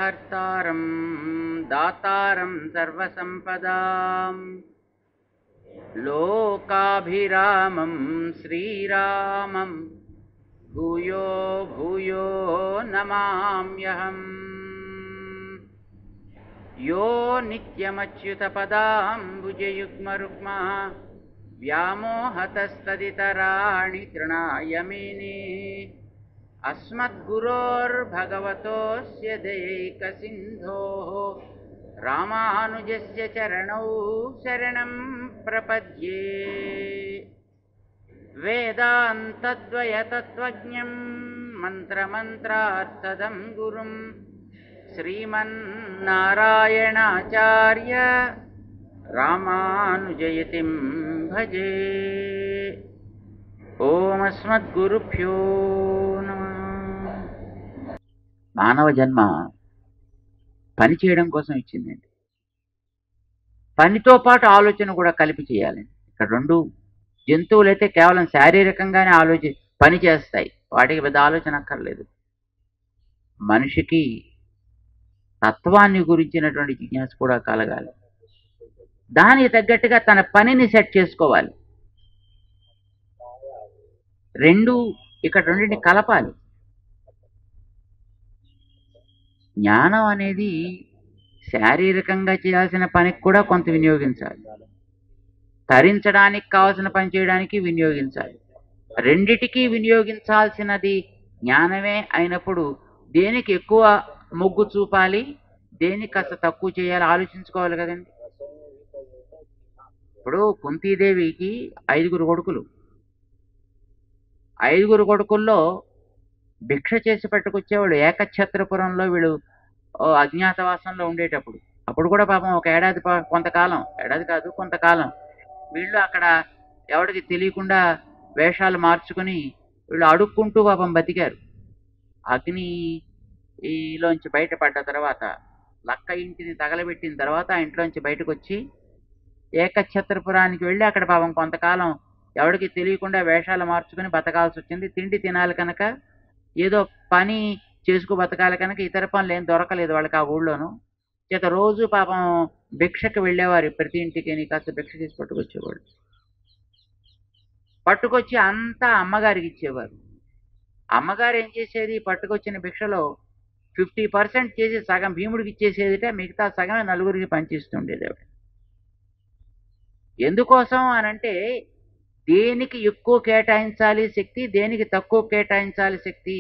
హర్తారం దాతారం సర్వసంపదాం లోకాభిరామం శ్రీరామం భూయో భూయో నమామ్యహం యో నిత్యమచ్యుతపదాంబుజయుగ్మరుక్మా వ్యామోహతస్తదితరాణి తృణాయ మేనే अस्मद्गुरोर्भगवतोऽस्य दैकसिन्धोः रामानुजस्य चरणौ शरणं प्रपद्ये वेदान्तद्वयतत्त्वज्ञं मन्त्रमन्त्रार्थदं गुरुं श्रीमन्नारायणाचार्य रामानुजयतिं भजे ఓమస్మద్గురుభ్యో నమ మానవ జన్మ పని చేయడం కోసం ఇచ్చిందండి పనితో పాటు ఆలోచన కూడా కలిపి చేయాలండి ఇక్కడ రెండు జంతువులు అయితే కేవలం శారీరకంగానే ఆలోచి పని చేస్తాయి వాటికి పెద్ద ఆలోచన అక్కర్లేదు మనిషికి తత్వాన్ని గురించినటువంటి జిజ్ఞాస కూడా కలగాలి దానికి తగ్గట్టుగా తన పనిని సెట్ చేసుకోవాలి రెండు ఇక్కడ రెండింటిని కలపాలి జ్ఞానం అనేది శారీరకంగా చేయాల్సిన పనికి కూడా కొంత వినియోగించాలి తరించడానికి కావాల్సిన పని చేయడానికి వినియోగించాలి రెండిటికి వినియోగించాల్సినది జ్ఞానమే అయినప్పుడు దేనికి ఎక్కువ మొగ్గు చూపాలి దేనికి కాస్త తక్కువ చేయాలి ఆలోచించుకోవాలి కదండి ఇప్పుడు కుంతీదేవికి ఐదుగురు కొడుకులు ఐదుగురు కొడుకుల్లో భిక్ష చేసి పట్టుకొచ్చేవాళ్ళు ఏకఛత్రపురంలో వీళ్ళు ఓ అజ్ఞాతవాసంలో ఉండేటప్పుడు అప్పుడు కూడా పాపం ఒక ఏడాది పా- కొంతకాలం ఏడాది కాదు కొంతకాలం వీళ్ళు అక్కడ ఎవరికి తెలియకుండా వేషాలు మార్చుకుని వీళ్ళు అడుక్కుంటూ పాపం బతికారు అగ్ని ఈలోంచి బయటపడ్డ తర్వాత లక్క ఇంటిని తగలబెట్టిన తర్వాత ఆ ఇంట్లోంచి బయటకు వచ్చి ఏకఛత్రపురానికి వెళ్ళి అక్కడ పాపం కొంతకాలం ఎవరికి తెలియకుండా వేషాలు మార్చుకుని బతకాల్సి వచ్చింది తిండి తినాలి కనుక ఏదో పని చేసుకు బతకాలి కనుక ఇతర పనులు ఏం దొరకలేదు వాళ్ళకి ఆ ఊళ్ళోనూ చేత రోజు పాపం భిక్షకు వెళ్ళేవారు ప్రతి ఇంటికి కాస్త భిక్ష చేసి పట్టుకొచ్చేవాడు పట్టుకొచ్చి అంతా అమ్మగారికి ఇచ్చేవారు అమ్మగారు ఏం చేసేది పట్టుకొచ్చిన భిక్షలో ఫిఫ్టీ పర్సెంట్ చేసి సగం భీముడికి ఇచ్చేసేదిట మిగతా సగమే నలుగురికి పంచిస్తుండేది ఆవిడ ఎందుకోసం అనంటే దేనికి ఎక్కువ కేటాయించాలి శక్తి దేనికి తక్కువ కేటాయించాలి శక్తి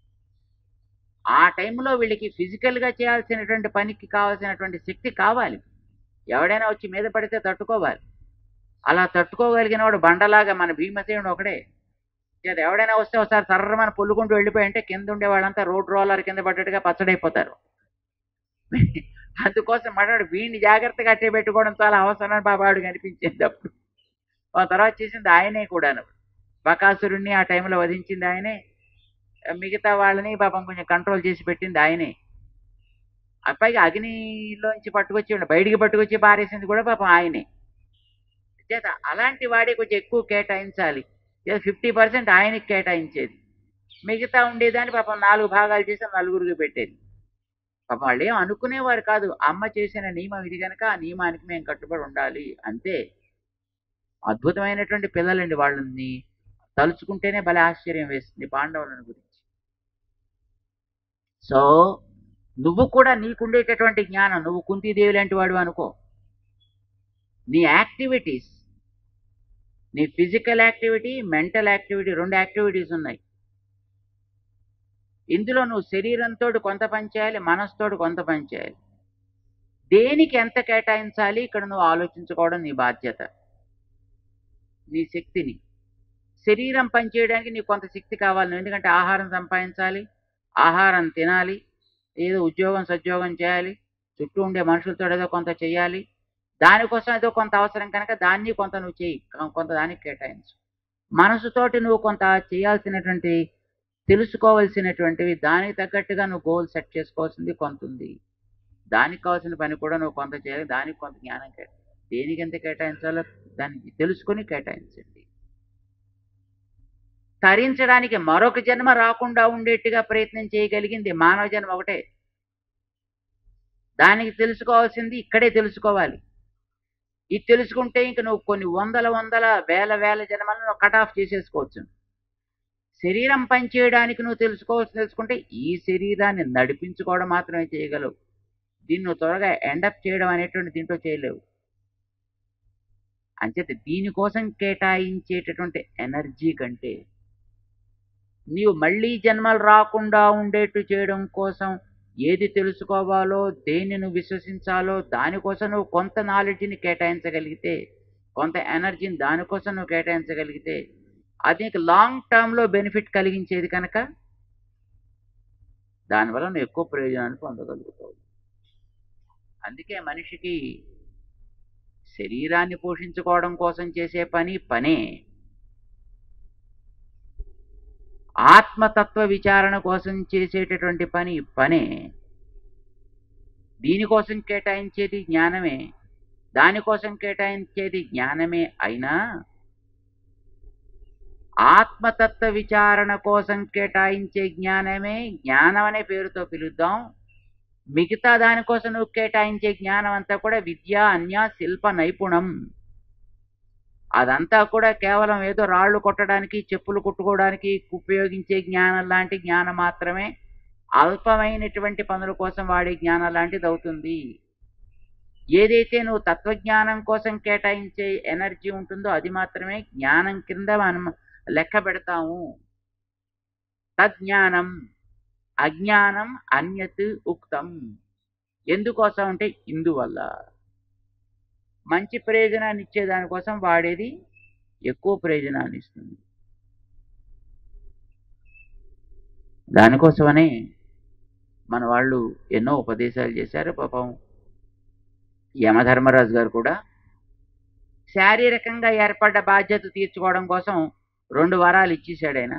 ఆ టైంలో వీళ్ళకి ఫిజికల్గా చేయాల్సినటువంటి పనికి కావాల్సినటువంటి శక్తి కావాలి ఎవడైనా వచ్చి మీద పడితే తట్టుకోవాలి అలా తట్టుకోగలిగిన వాడు బండలాగా మన భీమసేనుడు ఒకడే చేత ఎవడైనా వస్తే ఒకసారి సర్రమని పొల్లుకుంటూ వెళ్ళిపోయి అంటే కింద ఉండే వాళ్ళంతా రోడ్ రోలర్ కింద పడ్డట్టుగా పచ్చడైపోతారు అందుకోసం మనవాడు వీడిని జాగ్రత్తగా అట్టే పెట్టుకోవడం చాలా అవసరం బాబాడు కనిపించింది అప్పుడు ఆ తర్వాత చేసింది ఆయనే కూడాను బకాసురుణ్ణి ఆ టైంలో వధించింది ఆయనే మిగతా వాళ్ళని పాపం కొంచెం కంట్రోల్ చేసి పెట్టింది ఆయనే ఆ పైగా అగ్నిలోంచి పట్టుకొచ్చి వీళ్ళని బయటికి పట్టుకొచ్చి పారేసింది కూడా పాపం ఆయనే చేత అలాంటి వాడికి కొంచెం ఎక్కువ కేటాయించాలి ఫిఫ్టీ పర్సెంట్ ఆయనకి కేటాయించేది మిగతా ఉండేదాన్ని పాపం నాలుగు భాగాలు చేసి నలుగురికి పెట్టేది పాపం వాళ్ళు ఏం అనుకునేవారు కాదు అమ్మ చేసిన నియమం ఇది కనుక ఆ నియమానికి మేము కట్టుబడి ఉండాలి అంతే అద్భుతమైనటువంటి పిల్లలండి వాళ్ళని తలుచుకుంటేనే భలే ఆశ్చర్యం వేస్తుంది పాండవులను గురించి సో నువ్వు కూడా నీకుండేటటువంటి జ్ఞానం నువ్వు కుంతీదేవి లాంటి వాడు అనుకో నీ యాక్టివిటీస్ నీ ఫిజికల్ యాక్టివిటీ మెంటల్ యాక్టివిటీ రెండు యాక్టివిటీస్ ఉన్నాయి ఇందులో నువ్వు శరీరంతో కొంత పని చేయాలి మనసుతోటి కొంత పని చేయాలి దేనికి ఎంత కేటాయించాలి ఇక్కడ నువ్వు ఆలోచించుకోవడం నీ బాధ్యత నీ శక్తిని శరీరం పనిచేయడానికి నీకు కొంత శక్తి కావాలి నువ్వు ఎందుకంటే ఆహారం సంపాదించాలి ఆహారం తినాలి ఏదో ఉద్యోగం సద్యోగం చేయాలి చుట్టూ ఉండే మనుషులతో ఏదో కొంత చేయాలి దానికోసం ఏదో కొంత అవసరం కనుక దాన్ని కొంత నువ్వు చేయి కొ- కొంత దానికి కేటాయించు మనసుతోటి నువ్వు కొంత చేయాల్సినటువంటి తెలుసుకోవాల్సినటువంటివి దానికి తగ్గట్టుగా నువ్వు గోల్ సెట్ చేసుకోవాల్సింది కొంత ఉంది దానికి కావాల్సిన పని కూడా నువ్వు కొంత చేయాలి దానికి కొంత జ్ఞానం కేటాయి దేనికి ఎంత కేటాయించాలో దాన్ని తెలుసుకొని కేటాయించండి తరించడానికి మరొక జన్మ రాకుండా ఉండేట్టుగా ప్రయత్నం చేయగలిగింది మానవ జన్మ ఒకటే దానికి తెలుసుకోవాల్సింది ఇక్కడే తెలుసుకోవాలి ఇది తెలుసుకుంటే ఇంక నువ్వు కొన్ని వందల వందల వేల వేల జన్మలను కట్ ఆఫ్ చేసేసుకోవచ్చు శరీరం పనిచేయడానికి నువ్వు తెలుసుకోవాల్సి తెలుసుకుంటే ఈ శరీరాన్ని నడిపించుకోవడం మాత్రమే చేయగలవు దీన్ని నువ్వు త్వరగా ఎండప్ చేయడం అనేటువంటి దీంట్లో చేయలేవు అంచేత దీనికోసం కేటాయించేటటువంటి ఎనర్జీ కంటే నీవు మళ్ళీ జన్మలు రాకుండా ఉండేట్టు చేయడం కోసం ఏది తెలుసుకోవాలో దేన్ని నువ్వు విశ్వసించాలో దానికోసం నువ్వు కొంత నాలెడ్జ్ని కేటాయించగలిగితే కొంత ఎనర్జీని దానికోసం నువ్వు కేటాయించగలిగితే అది నీకు లాంగ్ టర్మ్లో బెనిఫిట్ కలిగించేది కనుక దానివల్ల నువ్వు ఎక్కువ ప్రయోజనాన్ని పొందగలుగుతావు అందుకే మనిషికి శరీరాన్ని పోషించుకోవడం కోసం చేసే పని పనే ఆత్మతత్వ విచారణ కోసం చేసేటటువంటి పని పనే దీనికోసం కేటాయించేది జ్ఞానమే దానికోసం కేటాయించేది జ్ఞానమే అయినా ఆత్మతత్వ విచారణ కోసం కేటాయించే జ్ఞానమే జ్ఞానం అనే పేరుతో పిలుద్దాం మిగతా దానికోసం నువ్వు కేటాయించే జ్ఞానం అంతా కూడా విద్య అన్య శిల్ప నైపుణం అదంతా కూడా కేవలం ఏదో రాళ్ళు కొట్టడానికి చెప్పులు కుట్టుకోవడానికి ఉపయోగించే జ్ఞానం లాంటి జ్ఞానం మాత్రమే అల్పమైనటువంటి పనుల కోసం వాడే జ్ఞానం లాంటిది అవుతుంది ఏదైతే నువ్వు తత్వజ్ఞానం కోసం కేటాయించే ఎనర్జీ ఉంటుందో అది మాత్రమే జ్ఞానం కింద మనం లెక్క పెడతాము తజ్ఞానం అజ్ఞానం అన్యత్ ఉక్తం ఎందుకోసం అంటే ఇందువల్ల మంచి ప్రయోజనాన్ని ఇచ్చే దానికోసం వాడేది ఎక్కువ ప్రయోజనాన్ని ఇస్తుంది దానికోసమనే మన వాళ్ళు ఎన్నో ఉపదేశాలు చేశారు పాపం యమధర్మరాజు గారు కూడా శారీరకంగా ఏర్పడ్డ బాధ్యత తీర్చుకోవడం కోసం రెండు వరాలు ఇచ్చేశాడు ఆయన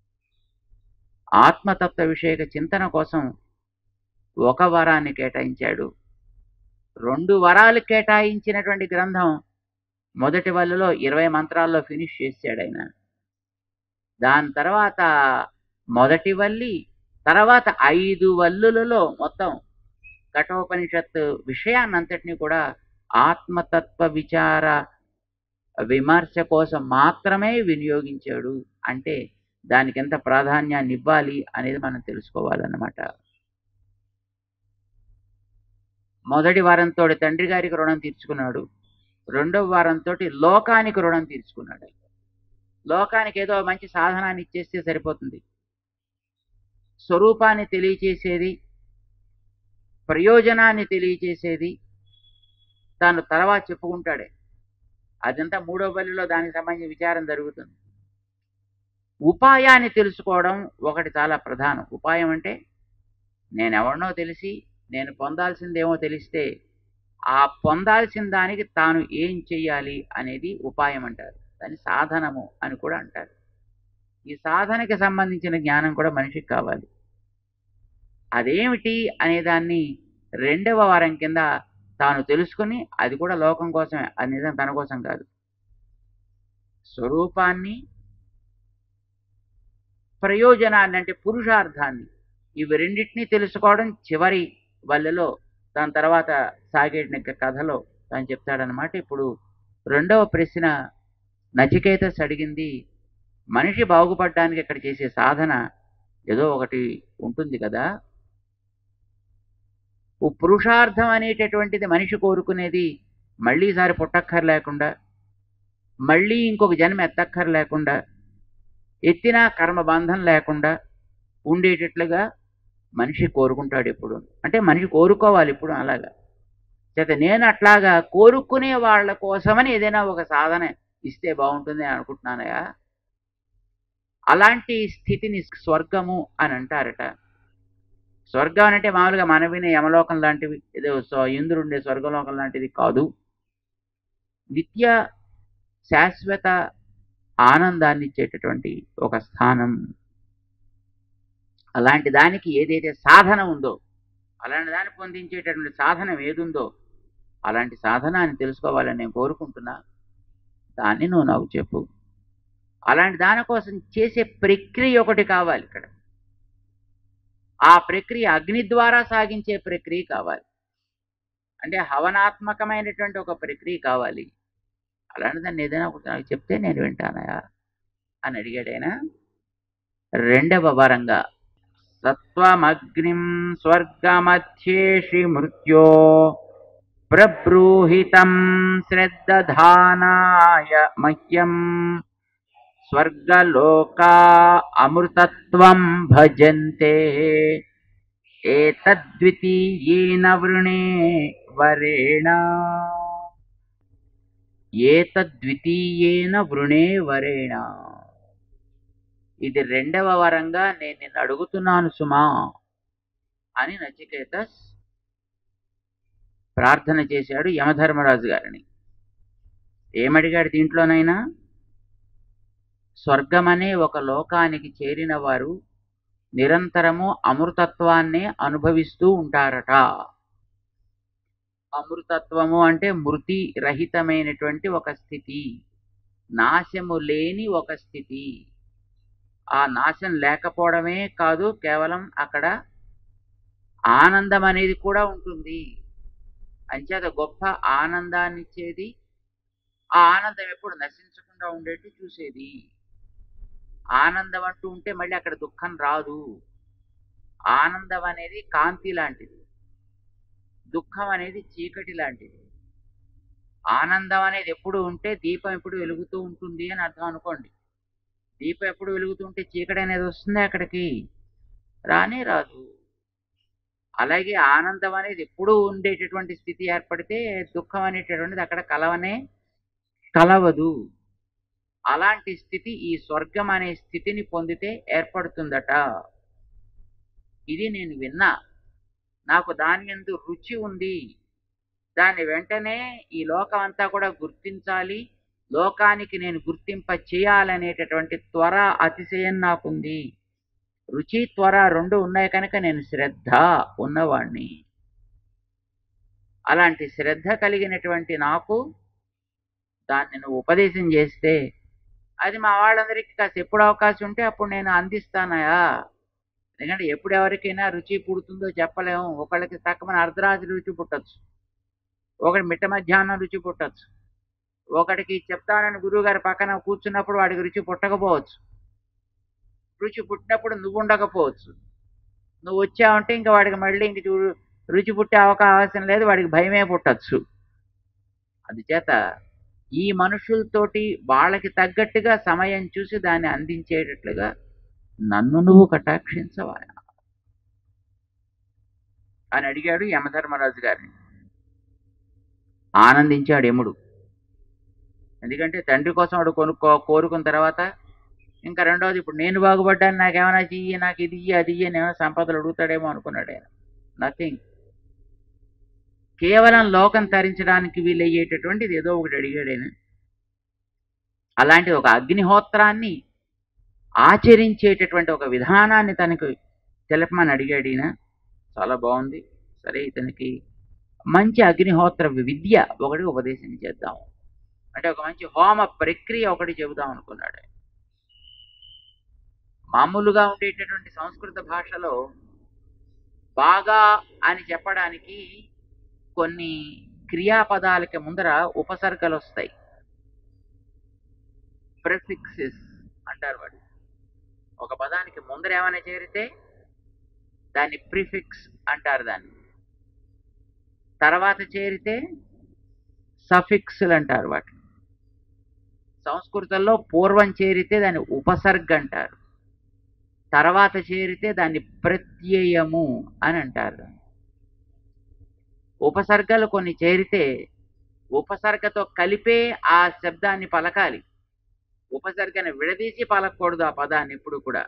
ఆత్మతత్వ విషయక చింతన కోసం ఒక వరాన్ని కేటాయించాడు రెండు వరాలు కేటాయించినటువంటి గ్రంథం మొదటి వల్లులో ఇరవై మంత్రాల్లో ఫినిష్ చేశాడు ఆయన దాని తర్వాత మొదటి వల్లి తర్వాత ఐదు వల్లులలో మొత్తం కఠోపనిషత్ విషయాన్నంతటినీ కూడా ఆత్మతత్వ విచార విమర్శ కోసం మాత్రమే వినియోగించాడు అంటే దానికి ఎంత ప్రాధాన్యాన్ని ఇవ్వాలి అనేది మనం తెలుసుకోవాలన్నమాట మొదటి వారంతో తండ్రి గారికి రుణం తీర్చుకున్నాడు రెండవ వారంతో లోకానికి రుణం తీర్చుకున్నాడు లోకానికి ఏదో మంచి సాధనాన్ని ఇచ్చేస్తే సరిపోతుంది స్వరూపాన్ని తెలియచేసేది ప్రయోజనాన్ని తెలియచేసేది తాను తర్వాత చెప్పుకుంటాడే అదంతా మూడో బలిలో దానికి సంబంధించిన విచారం జరుగుతుంది ఉపాయాన్ని తెలుసుకోవడం ఒకటి చాలా ప్రధానం ఉపాయం అంటే నేను ఎవరినో తెలిసి నేను పొందాల్సిందేమో తెలిస్తే ఆ పొందాల్సిన దానికి తాను ఏం చెయ్యాలి అనేది ఉపాయం అంటారు దాన్ని సాధనము అని కూడా అంటారు ఈ సాధనకి సంబంధించిన జ్ఞానం కూడా మనిషికి కావాలి అదేమిటి అనే దాన్ని రెండవ వారం కింద తాను తెలుసుకుని అది కూడా లోకం కోసమే అది నిజం తన కోసం కాదు స్వరూపాన్ని ప్రయోజనాన్ని అంటే పురుషార్థాన్ని ఇవి రెండింటినీ తెలుసుకోవడం చివరి వల్లలో దాని తర్వాత సాగేటి కథలో తాను చెప్తాడనమాట ఇప్పుడు రెండవ ప్రశ్న నచికేతస్ అడిగింది మనిషి బాగుపడడానికి ఇక్కడ చేసే సాధన ఏదో ఒకటి ఉంటుంది కదా ఓ పురుషార్థం అనేటటువంటిది మనిషి కోరుకునేది మళ్ళీసారి పుట్టక్కర్ లేకుండా మళ్ళీ ఇంకొక జన్మ ఎత్తక్కర్ లేకుండా ఎత్తినా కర్మబంధం లేకుండా ఉండేటట్లుగా మనిషి కోరుకుంటాడు ఎప్పుడు అంటే మనిషి కోరుకోవాలి ఇప్పుడు అలాగా చేత నేను అట్లాగా కోరుకునే వాళ్ళ కోసమని ఏదైనా ఒక సాధన ఇస్తే బాగుంటుంది అని అనుకుంటున్నానయా అలాంటి స్థితిని స్వర్గము అని అంటారట స్వర్గం అంటే మామూలుగా మన వినే యమలోకం లాంటివి ఏదో స్వ- ఇంద్రుండే స్వర్గలోకం లాంటిది కాదు నిత్య శాశ్వత ఆనందాన్ని ఇచ్చేటటువంటి ఒక స్థానం అలాంటి దానికి ఏదైతే సాధన ఉందో అలాంటి దాన్ని పొందించేటటువంటి సాధనం ఏదుందో అలాంటి సాధనాన్ని తెలుసుకోవాలని నేను కోరుకుంటున్నా దాన్ని నువ్వు నాకు చెప్పు అలాంటి దానికోసం చేసే ప్రక్రియ ఒకటి కావాలి ఇక్కడ ఆ ప్రక్రియ అగ్ని ద్వారా సాగించే ప్రక్రియ కావాలి అంటే హవనాత్మకమైనటువంటి ఒక ప్రక్రియ కావాలి అలాంటి దాన్ని ఏదైనా ఒకటి నాకు చెప్తే నేను వింటానయా అని అడిగాడు ఆయన రెండవ వరంగా సత్వమగ్నిం స్వర్గమధ్యేషి మృత్యో ప్రబ్రూహితం శ్రద్ధధానాయ మహ్యం స్వర్గలోకా అమృతత్వం భజంతే ఏతద్వితీయేన వృణే వరేణ ఏతద్వితీయేన వృణే వరేణ ఇది రెండవ వరంగా నేను నిన్ను అడుగుతున్నాను సుమా అని నచికేత ప్రార్థన చేశాడు యమధర్మరాజు గారిని ఏమడిగాడు దీంట్లోనైనా స్వర్గమనే ఒక లోకానికి చేరిన వారు నిరంతరము అమృతత్వాన్నే అనుభవిస్తూ ఉంటారట అమృతత్వము అంటే మృతి రహితమైనటువంటి ఒక స్థితి నాశము లేని ఒక స్థితి ఆ నాశం లేకపోవడమే కాదు కేవలం అక్కడ ఆనందం అనేది కూడా ఉంటుంది అంచేత గొప్ప ఆనందాన్ని ఇచ్చేది ఆ ఆనందం ఎప్పుడు నశించకుండా ఉండేట్టు చూసేది ఆనందం అంటూ ఉంటే మళ్ళీ అక్కడ దుఃఖం రాదు ఆనందం అనేది కాంతి లాంటిది దుఃఖం అనేది చీకటి లాంటిది ఆనందం అనేది ఎప్పుడు ఉంటే దీపం ఎప్పుడు వెలుగుతూ ఉంటుంది అని అర్థం అనుకోండి దీపం ఎప్పుడు వెలుగుతుంటే చీకటి అనేది వస్తుంది అక్కడికి రానే రాదు అలాగే ఆనందం అనేది ఎప్పుడూ ఉండేటటువంటి స్థితి ఏర్పడితే దుఃఖం అనేటటువంటిది అక్కడ కలవనే కలవదు అలాంటి స్థితి ఈ స్వర్గం అనే స్థితిని పొందితే ఏర్పడుతుందట ఇది నేను విన్నా నాకు దాని ఎందు రుచి ఉంది దాని వెంటనే ఈ లోకం అంతా కూడా గుర్తించాలి లోకానికి నేను గుర్తింప చేయాలనేటటువంటి త్వర అతిశయం నాకుంది రుచి త్వర రెండు ఉన్నాయి కనుక నేను శ్రద్ధ ఉన్నవాణ్ణి అలాంటి శ్రద్ధ కలిగినటువంటి నాకు దాన్ని నువ్వు ఉపదేశం చేస్తే అది మా వాళ్ళందరికీ కాస్త ఎప్పుడు అవకాశం ఉంటే అప్పుడు నేను అందిస్తానయా ఎందుకంటే ఎప్పుడు ఎవరికైనా రుచి పుడుతుందో చెప్పలేము ఒకళ్ళకి తక్కువ అర్ధరాత్రి రుచి పుట్టచ్చు ఒకటి మిట్ట మధ్యాహ్నం రుచి పుట్టచ్చు ఒకటికి చెప్తానని గురువు గారి పక్కన కూర్చున్నప్పుడు వాడికి రుచి పుట్టకపోవచ్చు రుచి పుట్టినప్పుడు నువ్వు ఉండకపోవచ్చు నువ్వు వచ్చావంటే ఇంకా వాడికి మళ్ళీ ఇంక చూ- రుచి పుట్టే అవకాశం లేదు వాడికి భయమే పుట్టచ్చు అందుచేత ఈ మనుషులతోటి వాళ్ళకి తగ్గట్టుగా సమయం చూసి దాన్ని అందించేటట్లుగా నన్ను నువ్వు కటాక్షించవా అని అడిగాడు యమధర్మరాజు గారిని ఆనందించాడు యముడు ఎందుకంటే తండ్రి కోసం వాడు కొనుక్కో కోరుకున్న తర్వాత ఇంకా రెండవది ఇప్పుడు నేను బాగుపడ్డాను నాకేమైనా చెయ్యి నాకు ఇది ఇయ్యి అది ఇయ్యి అని ఏమైనా సంపదలు అడుగుతాడేమో అనుకున్నాడు ఆయన నథింగ్ కేవలం లోకం తరించడానికి వీలయ్యేటటువంటిది ఏదో ఒకటి అడిగాడు ఆయన అలాంటి ఒక అగ్నిహోత్రాన్ని ఆచరించేటటువంటి ఒక విధానాన్ని తనకు తెలపమని అడిగాడు ఈయన చాలా బాగుంది సరే ఇతనికి మంచి అగ్నిహోత్ర విద్య ఒకటి ఉపదేశం చేద్దాం అంటే ఒక మంచి హోమ ప్రక్రియ ఒకటి చెబుదాం అనుకున్నాడు మామూలుగా ఉండేటటువంటి సంస్కృత భాషలో బాగా అని చెప్పడానికి కొన్ని క్రియాపదాలకి ముందర ఉపసర్గలు వస్తాయి ప్రిఫిక్సెస్ అంటారు వాడు ఒక పదానికి ముందర ఏమైనా చేరితే దాన్ని ప్రిఫిక్స్ అంటారు దాన్ని తర్వాత చేరితే సఫిక్స్లు అంటారు వాటిని సంస్కృతంలో పూర్వం చేరితే దాన్ని ఉపసర్గ అంటారు తర్వాత చేరితే దాన్ని ప్రత్యయము అని అంటారు ఉపసర్గలు కొన్ని చేరితే ఉపసర్గతో కలిపే ఆ శబ్దాన్ని పలకాలి ఉపసర్గని విడదీసి పలకూడదు ఆ పదాన్ని ఇప్పుడు కూడా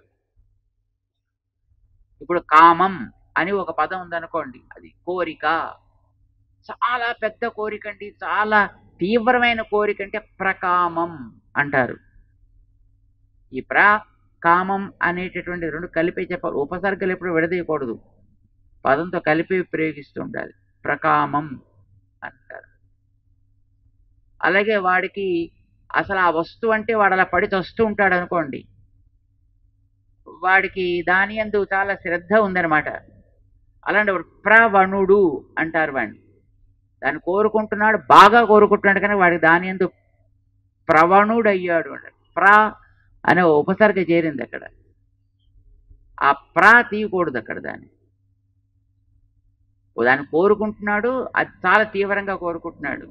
ఇప్పుడు కామం అని ఒక పదం ఉందనుకోండి అది కోరిక చాలా పెద్ద కోరిక అండి చాలా తీవ్రమైన కోరిక అంటే ప్రకామం అంటారు ఈ ప్ర కామం అనేటటువంటి రెండు కలిపి చెప్పాలి ఉపసర్గలు ఎప్పుడు విడదీయకూడదు పదంతో కలిపి ప్రయోగిస్తూ ఉండాలి ప్రకామం అంటారు అలాగే వాడికి అసలు ఆ వస్తువు అంటే వాడు అలా పడి చస్తూ ఉంటాడు అనుకోండి వాడికి దాని అందు చాలా శ్రద్ధ ఉందన్నమాట అలాంటి వాడు ప్రవణుడు అంటారు వాడిని దాన్ని కోరుకుంటున్నాడు బాగా కోరుకుంటున్నాడు కానీ వాడికి దాని ఎందు ప్రవణుడయ్యాడు అంటారు ప్రా అనే ఓ ఉపసర్గ చేరింది అక్కడ ఆ ప్రా తీయకూడదు అక్కడ దాన్ని ఓ దాన్ని కోరుకుంటున్నాడు అది చాలా తీవ్రంగా కోరుకుంటున్నాడు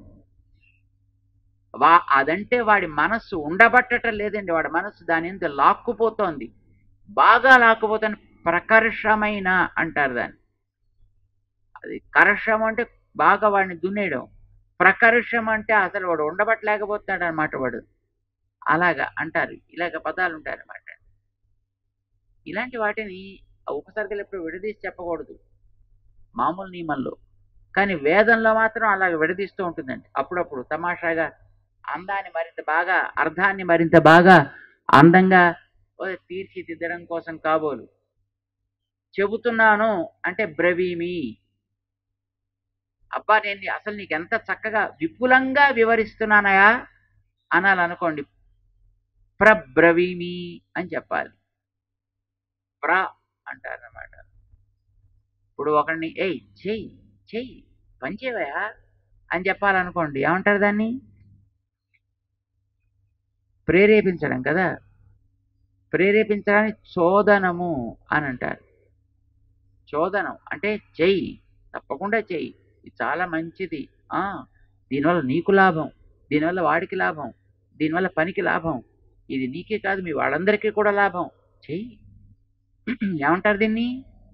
వా అదంటే వాడి మనస్సు ఉండబట్టడం లేదండి వాడి మనస్సు దాని ఎందు లాక్కుపోతోంది బాగా లాక్కుపోతుంది ప్రకర్షమైన అంటారు దాన్ని అది కర్షం అంటే బాగా వాడిని దున్నేయడం ప్రకర్షం అంటే అసలు వాడు ఉండబట్టలేకపోతాడు అనమాట వాడు అలాగా అంటారు ఇలాగ పదాలు ఉంటాయి అన్నమాట ఇలాంటి వాటిని ఆ ఉపసర్గలు ఎప్పుడు విడదీసి చెప్పకూడదు మామూలు నియమంలో కానీ వేదంలో మాత్రం అలాగ విడదీస్తూ ఉంటుందండి అప్పుడప్పుడు తమాషాగా అందాన్ని మరింత బాగా అర్థాన్ని మరింత బాగా అందంగా ఓ తీర్చిదిద్దడం కోసం కాబోలు చెబుతున్నాను అంటే బ్రవీమి అబ్బా నేను నీ- అసలు నీకు ఎంత చక్కగా విపులంగా వివరిస్తున్నానయా అనాలనుకోండి ప్రబ్రవీమి అని చెప్పాలి ప్ర అంటారన్నమాట ఇప్పుడు ఒకడిని ఏయ్ చెయ్యి చెయ్యి పని చేయవయా అని చెప్పాలనుకోండి ఏమంటారు దాన్ని ప్రేరేపించడం కదా ప్రేరేపించడానికి చోదనము అని అంటారు చోదనం అంటే చెయ్యి తప్పకుండా చెయ్యి ఇది చాలా మంచిది ఆ దీనివల్ల నీకు లాభం దీనివల్ల వాడికి లాభం దీనివల్ల పనికి లాభం ఇది నీకే కాదు మీ వాళ్ళందరికీ కూడా లాభం చెయ్యి ఏమంటారు దీన్ని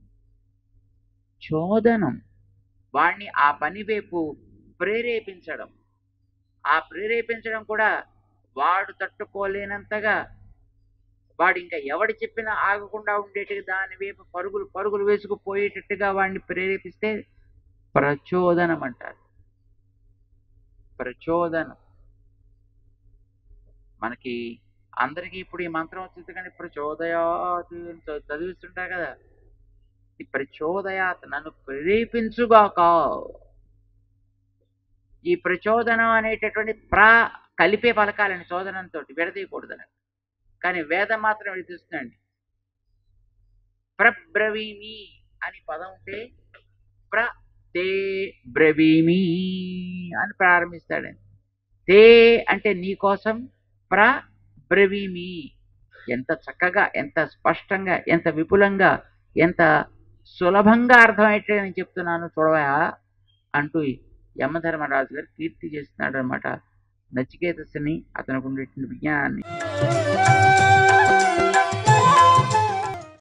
చోదనం వాడిని ఆ పని వైపు ప్రేరేపించడం ఆ ప్రేరేపించడం కూడా వాడు తట్టుకోలేనంతగా వాడు ఇంకా ఎవడు చెప్పినా ఆగకుండా ఉండేట్టుగా దాని వైపు పరుగులు పరుగులు వేసుకుపోయేటట్టుగా వాడిని ప్రేరేపిస్తే ప్రచోదనం అంటారు ప్రచోదనం మనకి అందరికీ ఇప్పుడు ఈ మంత్రం వచ్చింది కానీ ప్రచోదయాత్ అని చ- చదివిస్తుంటారు కదా ఈ ప్రచోదయాత్ నన్ను ప్రేరేపించుగాక ఈ ప్రచోదనం అనేటటువంటి ప్రా కలిపే పలకాలని చోదనంతో విడదీయకూడదని కానీ వేదం మాత్రం విడిపిస్తుందండి ప్రబ్రవీమి అని పదం ఉంటే ప్ర తే బ్రవీమి అని ప్రారంభిస్తాడండి తే అంటే నీ కోసం ప్ర బ్రవీమి ఎంత చక్కగా ఎంత స్పష్టంగా ఎంత విపులంగా ఎంత సులభంగా అర్థమయ్యేట్టు నేను చెప్తున్నాను చూడవా అంటూ యమధర్మరాజు గారు కీర్తి చేస్తున్నాడు అనమాట నచికేతస్సుని అతనికి ఉండేటువంటి విజ్ఞానాన్ని